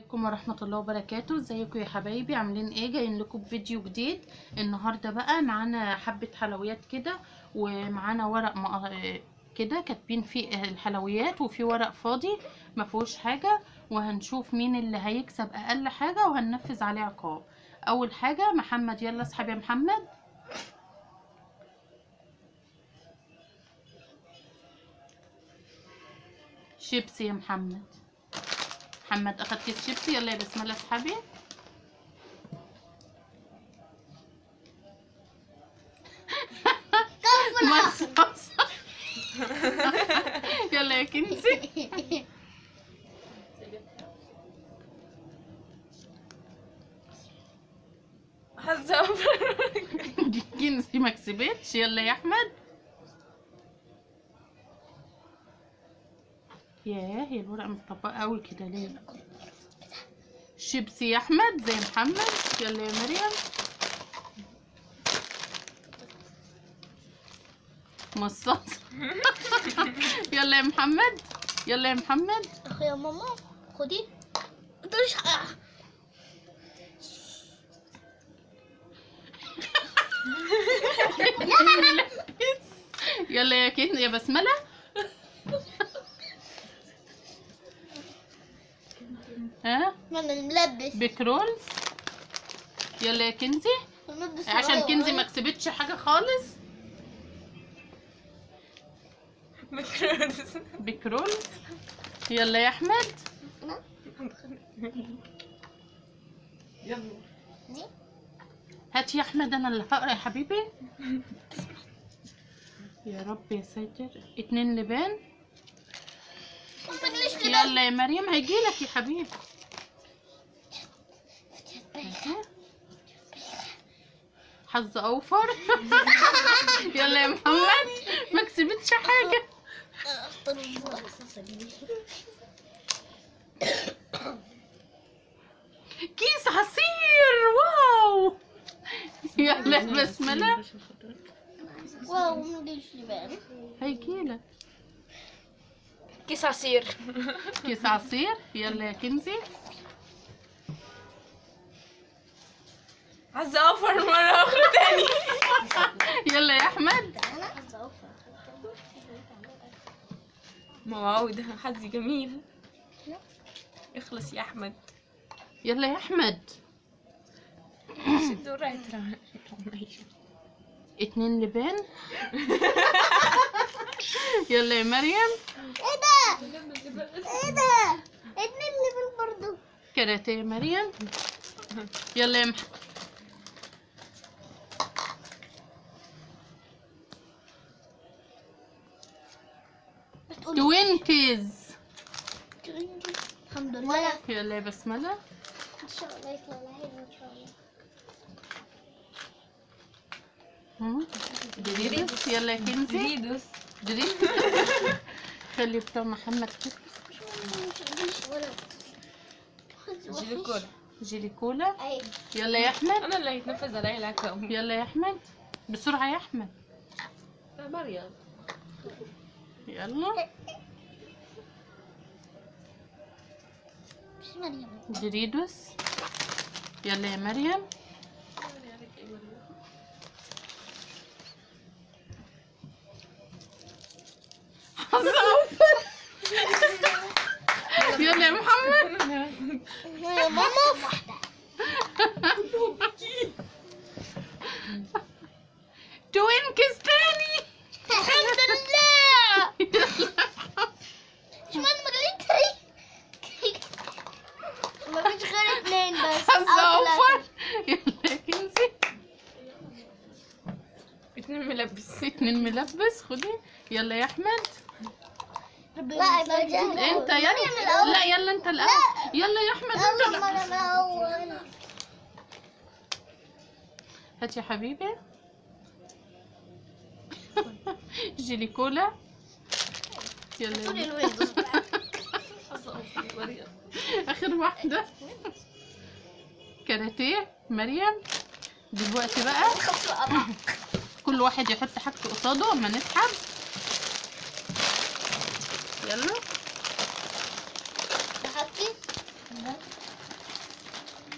عليكم ورحمة الله وبركاته ازيكم يا حبايبي عاملين ايه جايين لكم بفيديو جديد النهاردة بقى معانا حبة حلويات كده ومعانا ورق مق- كده كاتبين فيه الحلويات وفي ورق فاضي ما فيهوش حاجة وهنشوف مين اللي هيكسب اقل حاجة وهننفذ عليه عقاب اول حاجة محمد يلا اسحب يا محمد شيبسي يا محمد محمد اخد كيس شيبسي يلا يا بسم الله اسحبي مصاص يلا يا كنزي حزام كنزي ما كسبتش يلا يا احمد ياه هي الورقه متطبقه قوي كده ليه شيبسي يا احمد زي محمد يلا يا مريم مصاص يلا يا محمد يلا يا محمد اخو يا ماما خدي انت مش يلا يا كن يا بسمله ها انا ملبس بكرولز يلا يا كنزي ملبس عشان كنزي ما كسبتش حاجه خالص مكروز بكرولز يلا يا احمد يلا دي هات يا احمد انا اللي هقرا يا حبيبي يا رب يا ساتر اتنين لبان مبنليش كده يلا يا مريم هيجيلك يا حبيبي أها. حظ اوفر يلا يا محمد ما كسبتش حاجه كيس عصير واو يلا يا بسمله واو مبنليش لبان هيجيلك كيس عصير كيس عصير يلا يا كنزي عايزة اوفر مرة اخرى تاني يلا يا احمد موعود حظي جميل اخلص يا احمد يلا يا احمد شدوا رايت اتنين لبان يلا يا مريم ايه ده ايه ده اتنين لبان برضو كراتيه يا مريم يلا يا مح... بتقولي توينكيز الحمد لله يلا يا بسمله ان شاء الله يطلع لها ان شاء الله هم؟ دريدوس يلا يا كنزي زيدوس دريدوس خلي بتوع محمد كده مش مش مش ولا خذ جيلي وحش. كولا جيلي كولا ايوه يلا يا احمد انا اللي هيتنفذ عليا العكاوي يلا يا احمد بسرعه يا احمد مريم يلا مش مريم دريدوس يلا يا مريم حظ أوفر. يلا يا محمد يا ماما توينكس تاني الحمد لله اشمعنى ما جالي ما فيش غير اتنين بس حظ أو اوفر يلا يا كنزي اتنين ملبس اتنين ملبس خدي يلا يا احمد لا يبقى جهل انت مريم يلا الأول. لا يلا انت الاول يلا يا احمد انت أول الأول. مرة الأول هات يا حبيبي جيلي كولا يلا قولي يا الويندوز اخر واحدة كاراتيه مريم دلوقتي بقى كل واحد يحط حاجته قصاده اما نسحب يلا حطي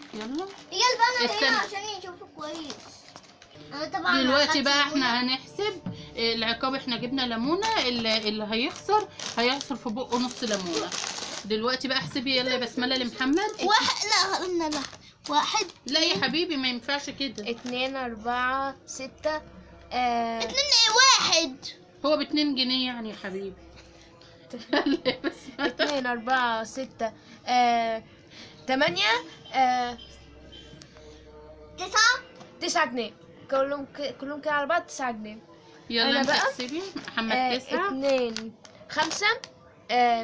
يلا يلا بقى انا استنى. هنا عشان يشوفوا كويس انا طبعا دلوقتي أخدت بقى ليمونة. احنا هنحسب آه، العقاب احنا جبنا ليمونه اللي, اللي هيخسر هيعصر في بقه نص ليمونه دلوقتي بقى احسبي يلا يا بسمله لمحمد واحد لا لا لا واحد لا يا حبيبي ما ينفعش كده اتنين أربعة ستة آه اتنين واحد هو باتنين جنيه يعني يا حبيبي يلا يا بسملة. اتنين أربعة ستة آه تمانية آه تسعة تسعة جنيه كلهم ك- كلهم كده على بعض تسعة جنيه يلا أنا انت بقى؟ احسبي محمد آه تسعة اتنين خمسة آه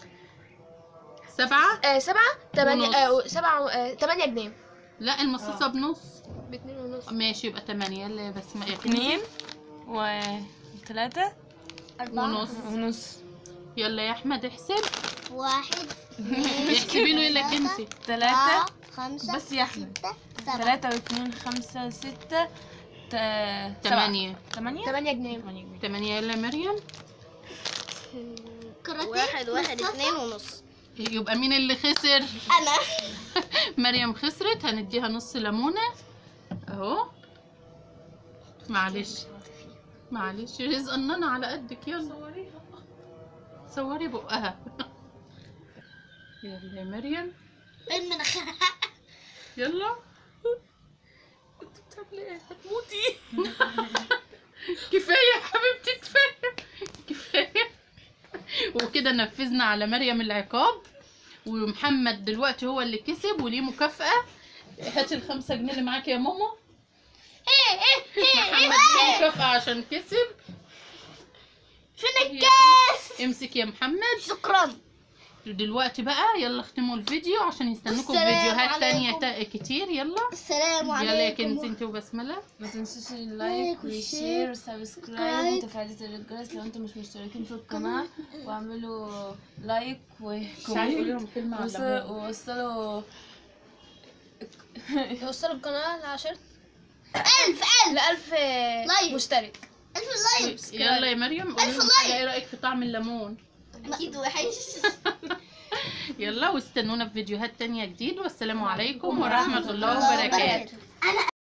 سبعة آه سبعة تمانية ونص. آه سبعة آه تمانية جنيه لا المصاصة بنص باتنين ونص ماشي يبقى تمانية يلا يا بسمة يا اتنين كنزي. وثلاثة أربعة ونص ونص يلا يا احمد احسب واحد احسبي له يلا كنسي ثلاثة أربعة خمسة بس يا أحمد. ستة سبعة ثلاثة واثنين خمسة ستة تا- سبعة. تمانية تمانية تمانية جنيه تمانية جنيه. تمانية يلا يا مريم كراتين واحد واحد مصاصة. اتنين ونص يبقى مين اللي خسر أنا مريم خسرت هنديها نص ليمونة اهو معلش معلش رزق النانا على قدك يلا صوري بقها يلا يا مريم فين مناخيرها يلا هتموتي كفايه يا حبيبتي كفايه كفايه وكده نفذنا على مريم العقاب ومحمد دلوقتي هو اللي كسب وليه مكافأة هاتي الخمسة جنيه اللي معاك يا ماما محمد ليه مكافأة عشان كسب فين الكاس امسك يا محمد شكرا دلوقتي بقى يلا اختموا الفيديو عشان يستنوكم السلام فيديوهات تانية عليكم. تا- كتير يلا السلام يلا يا عليكم كنزي انت وبسملة ما تنسوش لايك اللايك والشير والشير وسبسكرايب سبسكرايب. وتفعيلات الجرس لو انتم مش مشتركين في القناة واعملوا لايك مش عايزة اقول وكومنت لهم كلمة على وصلوا العموم. ووصلوا يوصلوا القناة لعشرة ألف ألف لألف لايك. مشترك ألف لايك يلا يا مريم قولي ألف لهم لايك. حاجة، ايه رأيك في طعم الليمون أكيد وحش يلا واستنونا في فيديوهات تانية جديد والسلام عليكم ورحمة الله وبركاته أنا